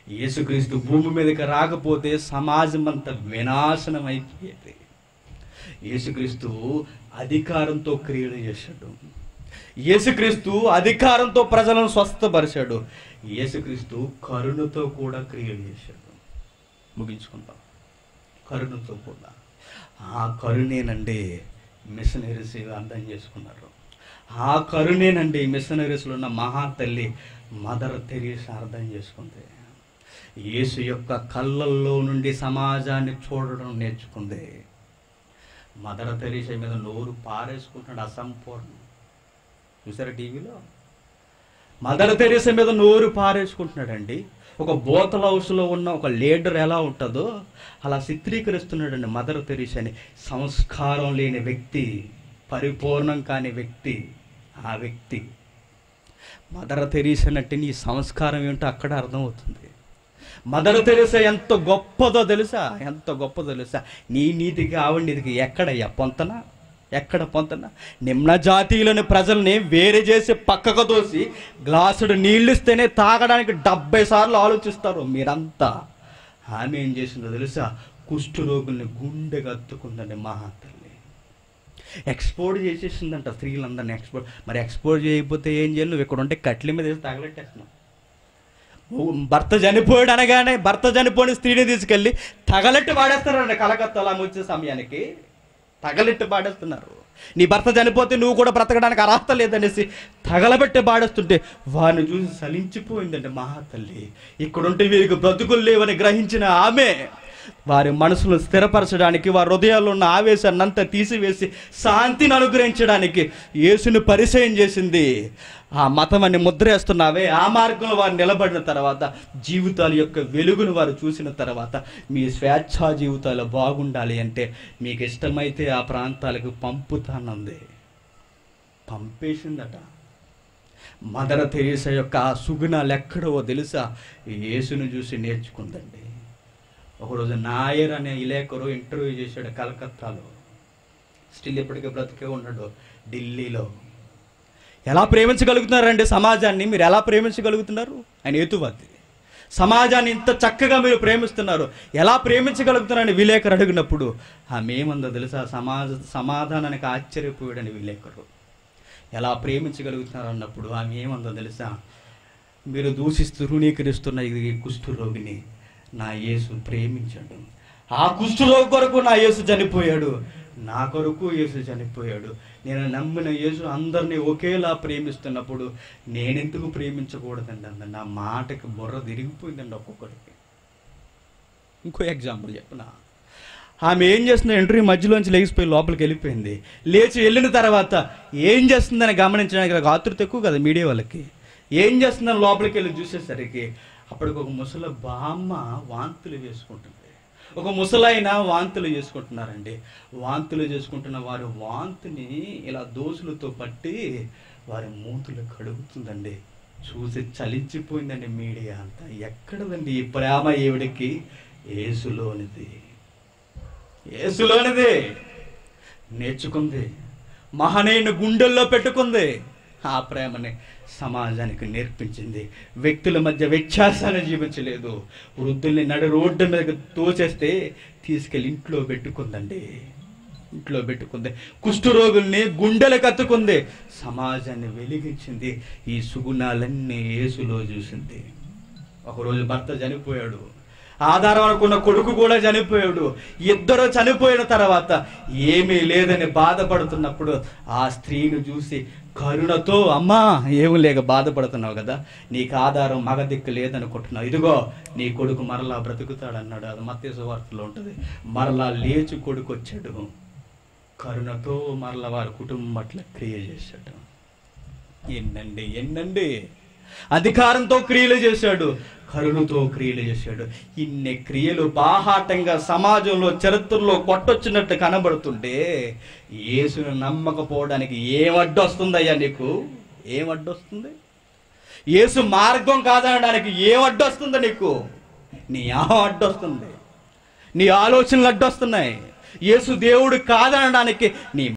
యేసుక్రీస్తు భూమి మీదకి రాకపోతే సమాజం అంతా వినాశనం అయిపోయేది యేసుక్రీస్తు అధికారంతో క్రియలు చేశాడు యేసుక్రీస్తు అధికారంతో ప్రజలను స్వస్థపరిచాడు యేసుక్రీస్తు కరుణతో కూడా క్రియలు చేశాడు ముగించుకుంటాం కరుణతో కూడా ఆ కరుణేనండి మిషనరీస్ అర్థం చేసుకున్నారు ఆ కరుణేనండి మిషనరీస్లో ఉన్న మహాతల్లి మదర్ తెరీసా అర్థం చేసుకుంది యేసు యొక్క కళ్ళల్లో నుండి సమాజాన్ని చూడడం నేర్చుకుంది మదర్ తెరీసా మీద నోరు పారేసుకుంటున్నాడు అసంపూర్ణం చూసారా టీవీలో మదర్ తెరీసా మీద నోరు పారేసుకుంటున్నాడండి ఒక బోతల హౌస్లో ఉన్న ఒక లీడర్ ఎలా ఉంటుందో అలా చిత్రీకరిస్తున్నాడండి మదర్ తెరీసాని సంస్కారం లేని వ్యక్తి పరిపూర్ణం కాని వ్యక్తి ఆ వ్యక్తి మదర్ తెరీసా అంటే నీ సంస్కారం ఏంటో అక్కడ అర్థమవుతుంది మదర్ తెరీసా ఎంత గొప్పదో తెలుసా ఎంత గొప్పదో తెలుసా నీ నీతికి ఆవిడ నీతికి ఎక్కడయ్యా పొంతన ఎక్కడ పొంతన నిమ్న జాతీయులని ప్రజల్ని వేరే చేసి పక్కకు దోసి గ్లాసుడు నీళ్ళు ఇస్తేనే తాగడానికి డెబ్బై సార్లు ఆలోచిస్తారు మీరంతా ఆమె ఏం చేసిందో తెలుసా కుష్ఠరోగుల్ని గుండె కత్తుకుందండి మహాతల్లి ఎక్స్పోర్ట్ చేసేసిందంట స్త్రీలందరినీ ఎక్స్పోర్ట్ మరి ఎక్స్పోర్ట్ చేయకపోతే ఏం చేయాలి నువ్వు ఇక్కడ ఉంటే కట్ల మీద వేసి తగలెట్టేస్తున్నావు భర్త చనిపోయాడు అనగానే భర్త చనిపోయిన స్త్రీని తీసుకెళ్ళి తగలెట్టి పాడేస్తారండి కలకత్తాలో ఆమె వచ్చే సమయానికి తగలెట్టి పాడేస్తున్నారు నీ భర్త చనిపోతే నువ్వు కూడా బ్రతకడానికి అర్హత లేదనేసి తగలబెట్టి పాడేస్తుంటే వారిని చూసి సలించిపోయిందండి మహాతల్లి ఇక్కడుంటే వీరికి బ్రతుకులు లేవని గ్రహించిన ఆమె వారి మనసును స్థిరపరచడానికి వారి హృదయాల్లో ఉన్న ఆవేశాన్ని అంతా తీసివేసి శాంతిని అనుగ్రహించడానికి యేసుని పరిచయం చేసింది ఆ మతం అని ముద్రేస్తున్నావే ఆ మార్గంలో వారు నిలబడిన తర్వాత జీవితాల యొక్క వెలుగును వారు చూసిన తర్వాత మీ స్వేచ్ఛా జీవితాలు బాగుండాలి అంటే మీకు ఇష్టమైతే ఆ ప్రాంతాలకు పంపుతానంది పంపేసిందట మదర్ తెరీసా యొక్క ఆ సుగుణాలు ఎక్కడో తెలుసా యేసును చూసి నేర్చుకుందండి ఒకరోజు నాయర్ అనే ఇలేకరు ఇంటర్వ్యూ చేశాడు కలకత్తాలో స్టిల్ ఇప్పటికే బ్రతికే ఉన్నాడు ఢిల్లీలో ఎలా ప్రేమించగలుగుతున్నారండి సమాజాన్ని మీరు ఎలా ప్రేమించగలుగుతున్నారు ఆయన హేతువాది సమాజాన్ని ఇంత చక్కగా మీరు ప్రేమిస్తున్నారు ఎలా ప్రేమించగలుగుతున్నారని విలేకరు అడిగినప్పుడు ఆమె ఏమందో తెలుసా సమాజ సమాధానానికి ఆశ్చర్యపోయాడని విలేకరు ఎలా ప్రేమించగలుగుతున్నారు అన్నప్పుడు ఆమె ఏమందో తెలుసా మీరు దూషిస్తూ రుణీకరిస్తున్న ఈ కుష్ఠరోగిని నా యేసు ప్రేమించాడు ఆ కుష్ఠరోగి కొరకు నా యేసు చనిపోయాడు నా కొరకు యేసు చనిపోయాడు నేను నమ్మిన యేసు అందరినీ ఒకేలా ప్రేమిస్తున్నప్పుడు నేనెందుకు ప్రేమించకూడదండి అంద నా మాటకి బుర్ర తిరిగిపోయిందండి ఒక్కొక్కడికి ఇంకో ఎగ్జాంపుల్ చెప్పనా ఆమె ఏం చేస్తుంది ఇంటర్వ్యూ మధ్యలోంచి లేచిపోయి లోపలికి వెళ్ళిపోయింది లేచి వెళ్ళిన తర్వాత ఏం చేస్తుందని గమనించడానికి నాకు ఆతృత ఎక్కువ కదా మీడియా వాళ్ళకి ఏం చేస్తుందని లోపలికి వెళ్ళి చూసేసరికి అప్పటికి ఒక ముసల బామ్మ వాంతులు వేసుకుంటుంది ఒక ముసలైన వాంతులు చేసుకుంటున్నారండి వాంతులు చేసుకుంటున్న వారి వాంతిని ఇలా దోసులతో పట్టి వారి మూతులు కడుగుతుందండి చూసి చలించిపోయిందండి మీడియా అంతా ఎక్కడదండి ఈ ప్రేమ ఈవిడికి ఏసులోనిది ఏసులోనిది నేర్చుకుంది మహనీయుని గుండెల్లో పెట్టుకుంది ఆ ప్రేమని సమాజానికి నేర్పించింది వ్యక్తుల మధ్య వ్యత్యాసాన్ని జీవించలేదు వృద్ధుల్ని నడు రోడ్డు మీద తోచేస్తే తీసుకెళ్ళి ఇంట్లో పెట్టుకుందండి ఇంట్లో పెట్టుకుంది కుష్ఠరోగుల్ని గుండెలు కత్తుకుంది సమాజాన్ని వెలిగించింది ఈ సుగుణాలన్నీ యేసులో చూసింది ఒకరోజు భర్త చనిపోయాడు ఆధారం అనుకున్న కొడుకు కూడా చనిపోయాడు ఇద్దరు చనిపోయిన తర్వాత ఏమీ లేదని బాధపడుతున్నప్పుడు ఆ స్త్రీని చూసి కరుణతో అమ్మా ఏమి లేక బాధపడుతున్నావు కదా నీకు ఆధారం మగ దిక్కు లేదనుకుంటున్నావు ఇదిగో నీ కొడుకు మరలా బ్రతుకుతాడన్నాడు అది మత్స్య వార్తలో ఉంటుంది మరలా లేచి కొడుకు వచ్చాడు కరుణతో మరలా వారి కుటుంబం పట్ల క్రియ చేశాడు ఎన్నండి ఎన్నండి అధికారంతో క్రియలు చేశాడు కరుణతో క్రియలు చేశాడు ఇన్ని క్రియలు బాహాటంగా సమాజంలో చరిత్రలో కొట్టొచ్చినట్టు కనబడుతుంటే యేసును నమ్మకపోవడానికి ఏం అడ్డొస్తుందయ్యా నీకు ఏం అడ్డొస్తుంది యేసు మార్గం కాదనడానికి ఏం అడ్డొస్తుంది నీకు నీ ఆహం అడ్డొస్తుంది నీ ఆలోచనలు అడ్డొస్తున్నాయి యేసు దేవుడు కాదనడానికి నీ